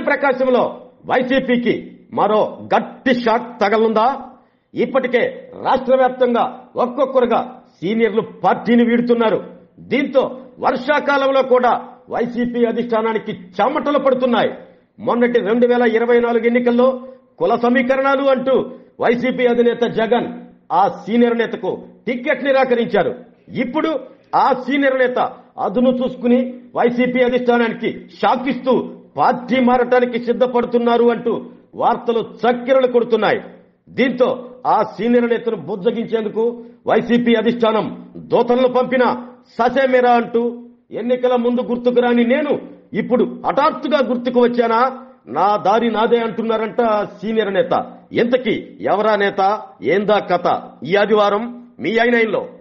ప్రకాశంలో వైసీపీకి మరో గట్టి షాక్ తగలుందా ఇప్పటికే రాష్ట్ర వ్యాప్తంగా ఒక్కొక్కరుగా సీనియర్లు పార్టీని వీడుతున్నారు దీంతో వర్షాకాలంలో కూడా వైసీపీ అధిష్టానానికి చెమటలు పడుతున్నాయి మొన్నటి రెండు వేల ఇరవై నాలుగు ఎన్నికల్లో కుల సమీకరణాలు అంటూ వైసీపీ అధినేత జగన్ ఆ సీనియర్ నేతకు టికెట్ నిరాకరించారు ఇప్పుడు ఆ సీనియర్ నేత అదును చూసుకుని వైసీపీ అధిష్టానానికి షాక్ ఇస్తూ పార్టీ మారటానికి సిద్ధపడుతున్నారు అంటూ వార్తలు చక్కెరలు కొడుతున్నాయి దీంతో ఆ సీనియర్ నేతను బుజ్జగించేందుకు వైసీపీ అధిష్టానం దోతలను పంపిన ససేమేరా అంటూ ఎన్నికల ముందు గుర్తుకు రాని నేను ఇప్పుడు హఠాత్తుగా గుర్తుకు వచ్చానా నా దారి నాదే అంటున్నారంట సీనియర్ నేత ఎంతకీ ఎవరా నేత ఏందా కథ ఈ ఆదివారం మీ ఐనైన్లో